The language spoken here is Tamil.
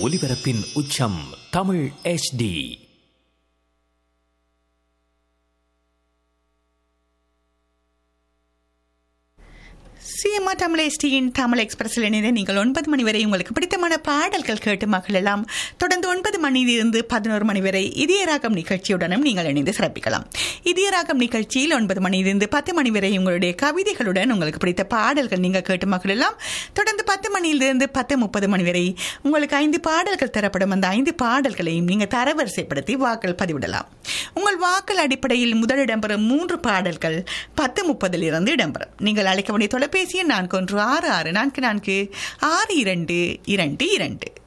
ஒலிபரப்பின் உச்சம் தமிழ் HD சிஎம்ஆ தமிழ் எஸ்டியின் தமிழ் எக்ஸ்பிரஸில் இணைந்து நீங்கள் ஒன்பது மணி வரை உங்களுக்கு பிடித்தமான பாடல்கள் கேட்டு மகிழலாம் தொடர்ந்து ஒன்பது மணியிலிருந்து பதினோரு மணி வரை இதய ராகம் நிகழ்ச்சியுடனும் நீங்கள் இணைந்து சிறப்பிக்கலாம் இதய ராகம் நிகழ்ச்சியில் ஒன்பது மணியிலிருந்து பத்து மணி வரை உங்களுடைய கவிதைகளுடன் உங்களுக்கு பிடித்த பாடல்கள் நீங்கள் கேட்டு மகிழலாம் தொடர்ந்து பத்து மணியிலிருந்து பத்து முப்பது மணி வரை உங்களுக்கு ஐந்து பாடல்கள் தரப்படும் அந்த ஐந்து பாடல்களையும் நீங்கள் தரவரிசைப்படுத்தி வாக்கள் பதிவிடலாம் உங்கள் வாக்கள் அடிப்படையில் முதல் இடம்பெறும் மூன்று பாடல்கள் பத்து முப்பதில் இருந்து இடம்பெறும் நீங்கள் அழைக்க வேண்டிய தொலைபேசி எண் நான்கு ஒன்று ஆறு ஆறு நான்கு நான்கு ஆறு இரண்டு இரண்டு இரண்டு